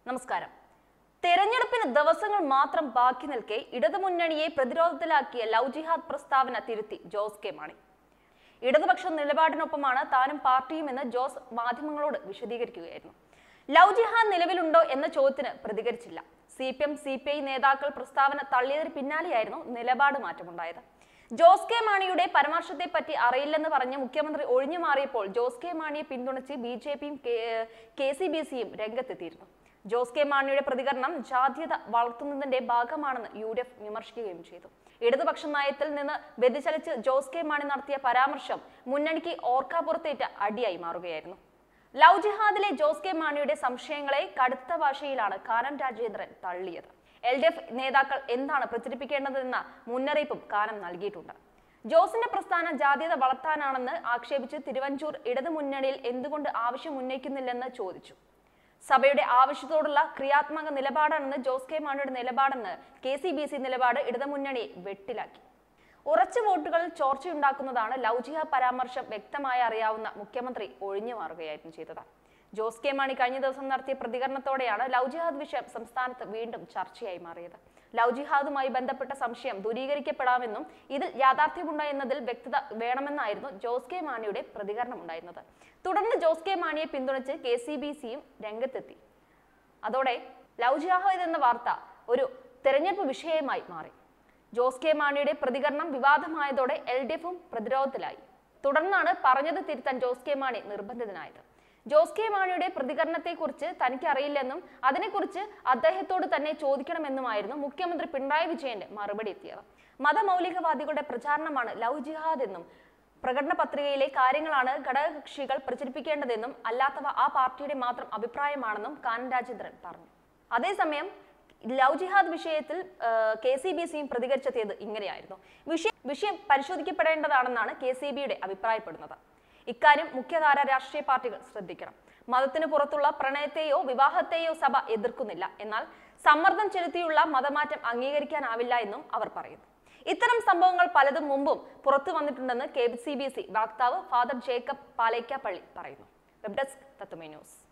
നമസ്കാരം തെരഞ്ഞെടുപ്പിന് ദിവസങ്ങൾ മാത്രം ബാക്കി നിൽക്കെ ഇടതുമുന്നണിയെ പ്രതിരോധത്തിലാക്കിയ ലവ് ജിഹാദ് പ്രസ്താവന തിരുത്തി ജോസ് കെ മാണി ഇടതുപക്ഷ നിലപാടിനൊപ്പമാണ് താനും പാർട്ടിയും എന്ന് ജോസ് മാധ്യമങ്ങളോട് വിശദീകരിക്കുകയായിരുന്നു ലവ് ജിഹാദ് നിലവിലുണ്ടോ എന്ന ചോദ്യത്തിന് പ്രതികരിച്ചില്ല C P M C P I നേതാക്കൾ പ്രസ്താവന തള്ളിയതിന് പിന്നാലെയായിരുന്നു നിലപാട് മാറ്റമുണ്ടായത് ജോസ് കെ മാണിയുടെ പരാമർശത്തെ പറ്റി അറിയില്ലെന്ന് പറഞ്ഞ് മുഖ്യമന്ത്രി ഒഴിഞ്ഞു മാറിയപ്പോൾ ജോസ് കെ മാണിയെ പിന്തുണച്ച് ബി ജെ പിയും കെ സി ബി സിയും രംഗത്തെത്തിയിരുന്നു ജോസ് കെ മാണിയുടെ പ്രതികരണം ജാതീയത വളർത്തുന്നതിന്റെ ഭാഗമാണെന്ന് യു ഡി എഫ് വിമർശിക്കുകയും ചെയ്തു ഇടതുപക്ഷ നയത്തിൽ നിന്ന് വ്യതിചലിച്ച് ജോസ് കെ മാണി നടത്തിയ പരാമർശം മുന്നണിക്ക് ഓർക്കാപ്പുറത്തേറ്റ അടിയായി മാറുകയായിരുന്നു ലവ് ജിഹാദിലെ ജോസ് കെ മാണിയുടെ സംശയങ്ങളെ കടുത്ത ഭാഷയിലാണ് കാനം രാജേന്ദ്രൻ തള്ളിയത് എൽ ഡി എഫ് നേതാക്കൾ എന്താണ് പ്രചരിപ്പിക്കേണ്ടതെന്ന മുന്നറിയിപ്പും കാനം നൽകിയിട്ടുണ്ട് ജോസിന്റെ പ്രസ്ഥാനം ജാതീയത വളർത്താനാണെന്ന് ആക്ഷേപിച്ച് തിരുവഞ്ചൂർ ഇടതുമുന്നണിയിൽ എന്തുകൊണ്ട് ആവശ്യം ഉന്നയിക്കുന്നില്ലെന്ന് ചോദിച്ചു സഭയുടെ ആവശ്യത്തോടുള്ള ക്രിയാത്മക നിലപാടാണെന്ന് ജോസ് കെ മാണിയുടെ നിലപാടെന്ന് കെ സി ബി സി നിലപാട് ഇടതുമുന്നണിയെ വെട്ടിലാക്കി ഉറച്ച വോട്ടുകളിൽ ചോർച്ചയുണ്ടാക്കുന്നതാണ് ലൗചിക പരാമർശം വ്യക്തമായി അറിയാവുന്ന മുഖ്യമന്ത്രി ഒഴിഞ്ഞു മാറുകയായിരുന്നു ചെയ്തത് ജോസ് കെ മാണി കഴിഞ്ഞ ദിവസം നടത്തിയ പ്രതികരണത്തോടെയാണ് ലവ് ജിഹാദ് വിഷയം സംസ്ഥാനത്ത് വീണ്ടും ചർച്ചയായി മാറിയത് ലവ് ജിഹാദുമായി ബന്ധപ്പെട്ട സംശയം ദൂരീകരിക്കപ്പെടാമെന്നും ഇതിൽ യാഥാർത്ഥ്യമുണ്ടോ എന്നതിൽ വ്യക്തത വേണമെന്നായിരുന്നു ജോസ് കെ മാണിയുടെ പ്രതികരണം ഉണ്ടായിരുന്നത് തുടർന്ന് ജോസ് കെ മാണിയെ പിന്തുണച്ച് കെ സി ബി സിയും രംഗത്തെത്തി അതോടെ ലവ് ജിഹാദ് എന്ന വാർത്ത ഒരു തെരഞ്ഞെടുപ്പ് വിഷയമായി മാറി ജോസ് കെ മാണിയുടെ പ്രതികരണം വിവാദമായതോടെ എൽ ഡി എഫും പ്രതിരോധത്തിലായി തുടർന്നാണ് പറഞ്ഞത് തിരുത്താൻ ജോസ് കെ മാണി നിർബന്ധിതനായത് ജോസ് കെ മാണിയുടെ പ്രതികരണത്തെക്കുറിച്ച് തനിക്ക് അറിയില്ലെന്നും അതിനെക്കുറിച്ച് അദ്ദേഹത്തോട് തന്നെ ചോദിക്കണമെന്നുമായിരുന്നു മുഖ്യമന്ത്രി പിണറായി വിജയന്റെ മറുപടി എത്തിയത് മതമൗലികവാദികളുടെ പ്രചാരണമാണ് ലവ് ജിഹാദ് എന്നും പ്രകടന പത്രികയിലെ കാര്യങ്ങളാണ് ഘടകകക്ഷികൾ പ്രചരിപ്പിക്കേണ്ടതെന്നും അല്ലാത്തവ ആ പാർട്ടിയുടെ മാത്രം അഭിപ്രായമാണെന്നും കാനൻ രാജേന്ദ്രൻ പറഞ്ഞു അതേസമയം ലവ് ജിഹാദ് വിഷയത്തിൽ കെ സി ബി സിയും പ്രതികരിച്ചെത്തിയത് ഇങ്ങനെയായിരുന്നു വിഷയം വിഷയം പരിശോധിക്കപ്പെടേണ്ടതാണെന്നാണ് കെ സി ബിയുടെ അഭിപ്രായപ്പെടുന്നത് ഇക്കാര്യം മുഖ്യധാര രാഷ്ട്രീയ പാർട്ടികൾ ശ്രദ്ധിക്കണം മതത്തിന് പുറത്തുള്ള പ്രണയത്തെയോ വിവാഹത്തെയോ സഭ എതിർക്കുന്നില്ല എന്നാൽ സമ്മർദ്ദം ചെലുത്തിയുള്ള മതമാറ്റം അംഗീകരിക്കാനാവില്ല എന്നും അവർ പറയുന്നു ഇത്തരം സംഭവങ്ങൾ പലതും മുമ്പും പുറത്തു വന്നിട്ടുണ്ടെന്ന് കെ സി ബി സി വക്താവ് ഫാദർ ജേക്കബ് പാലേക്കാപ്പള്ളി പറയുന്നു വെബ് ഡെസ്ക് തത്തുമേ ന്യൂസ്